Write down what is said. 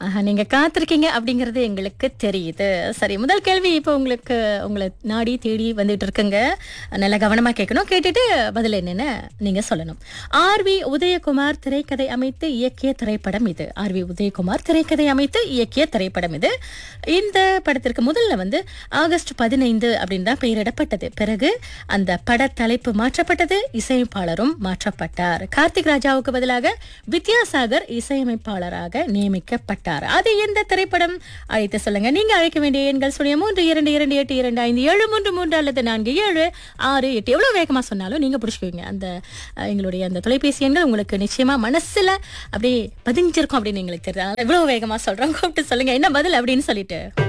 ஆஹா, நீங்க காத்திருக்கீங்க அப்படிங்கறது எங்களுக்கு தெரியுது சரி முதல் கேள்வி இப்போ உங்களுக்கு உங்களை நாடி தேடி வந்துட்டு இருக்குங்க நல்லா கவனமா கேட்கணும் கேட்டுட்டு பதில் என்னன்னு நீங்க சொல்லணும் ஆர் வி உதயகுமார் திரைக்கதை அமைத்து இயக்கிய திரைப்படம் இது ஆர் வி உதயகுமார் திரைக்கதை அமைத்து இயக்கிய திரைப்படம் இது இந்த படத்திற்கு முதல்ல வந்து ஆகஸ்ட் பதினைந்து அப்படின்னு தான் பெயரிடப்பட்டது பிறகு அந்த பட தலைப்பு மாற்றப்பட்டது இசையமைப்பாளரும் மாற்றப்பட்டார் கார்த்திக் ராஜாவுக்கு பதிலாக வித்யாசாகர் இசையமைப்பாளராக நியமிக்கப்பட்டார் அது எந்த திரைப்படம் அழைத்து சொல்லுங்க நீங்க அழைக்க வேண்டிய எண்கள் சுழிய மூன்று இரண்டு இரண்டு எட்டு இரண்டு ஐந்து ஏழு மூன்று மூன்று அல்லது நான்கு ஏழு ஆறு எட்டு எவ்வளவு வேகமா சொன்னாலும் நீங்க பிடிச்சிக்குவீங்க அந்த அஹ், எங்களுடைய அந்த தொலைபேசி எண்கள் உங்களுக்கு நிச்சயமா மனசுல அப்படியே பதிஞ்சிருக்கும் அப்படின்னு எங்களுக்கு தெரியும் எவ்வளவு வேகமா சொல்றோம் கூப்பிட்டு சொல்லுங்க என்ன பதில் அப்படின்னு சொல்லிட்டு